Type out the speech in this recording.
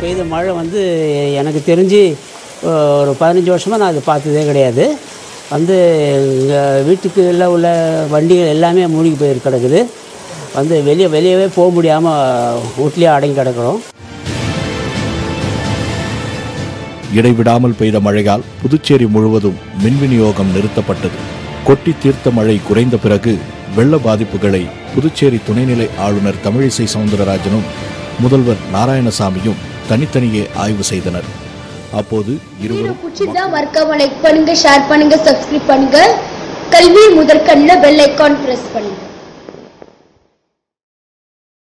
பெய்த மழை வந்து எனக்கு தெரிஞ்சு ஒரு பதினஞ்சு வருஷமாக நான் அது பார்த்ததே கிடையாது வந்து எங்கள் வீட்டுக்கு எல்லாம் உள்ள வண்டிகள் எல்லாமே மூழ்கி போய் கிடக்குது வந்து வெளியே வெளியவே போக முடியாமல் வீட்லேயே அடங்கி கிடக்குறோம் இடைவிடாமல் பெய்த மழையால் புதுச்சேரி முழுவதும் மின் விநியோகம் நிறுத்தப்பட்டது கொட்டி தீர்த்த மழை குறைந்த பிறகு வெள்ள பாதிப்புகளை புதுச்சேரி துணைநிலை ஆளுநர் தமிழிசை சவுந்தரராஜனும் முதல்வர் நாராயணசாமியும் தனித்தனியே ஆய்வு செய்தனர் அப்போது இருவரும் பிடிச்சிருந்தா மறக்காம லைக் பண்ணுங்க ஷேர் பண்ணுங்க சப்ஸ்கிரைப் பண்ணுங்க கல்வி முதற்கண்ணில் பெல் ஐக்கான் பிரஸ் பண்ணுங்க